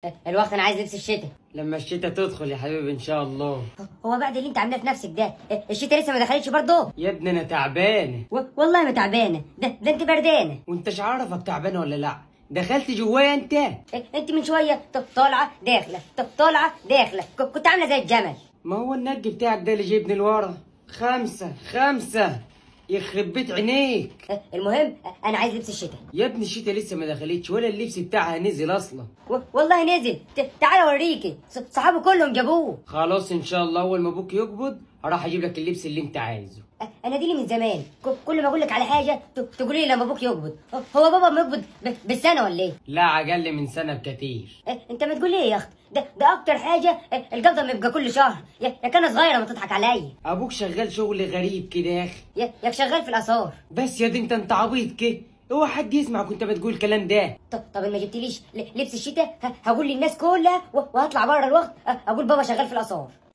الوقت انا عايز لبس الشتاء لما الشتاء تدخل يا حبيبي ان شاء الله هو بعد اللي انت عاملاه في نفسك ده الشتاء لسه ما دخلتش برضه يا ابني انا تعبانه و- والله ما تعبانه ده, ده انت بردانه وانتش عارفك تعبانه ولا لا دخلت جوايا انت انت من شويه ط- طالعه داخله ط- طالعه داخله ك- كنت عامله زي الجمل ما هو النج بتاعك ده اللي جايبني لورا خمسة خمسة يخرب بيت عينيك المهم انا عايز لبس الشتاء يا ابني الشتاء لسه ما دخلتش ولا اللبس بتاعها نزل اصلا و- والله نزل ت- تعالى اوريكي ص- صحابه كلهم جابوه خلاص ان شاء الله اول ما ابوك يقبض هروح اجيب لك اللبس اللي انت عايزه انا دي لي من زمان ك- كل ما اقول لك على حاجه ت- تقولي لي لما ابوك يقبض هو بابا ما يقبض ب- بالسنه ولا ايه لا اقل من سنه بكتير إيه، انت ما تقول لي ايه يا اخت ده ده اكتر حاجه إيه، القبضه ما يبقى كل شهر يا يا كان صغيره ما تضحك عليا ابوك شغال شغل غريب كده يا اخي يا ياك شغال في الاثار بس يا دي انت انت عبيط كده هو حد يسمعك وانت بتقول الكلام ده طب طب ما جبتليش ل- لبس الشتاء ه- هقول للناس كلها و- وهطلع بره الوقت أ- اقول بابا شغال في الاثار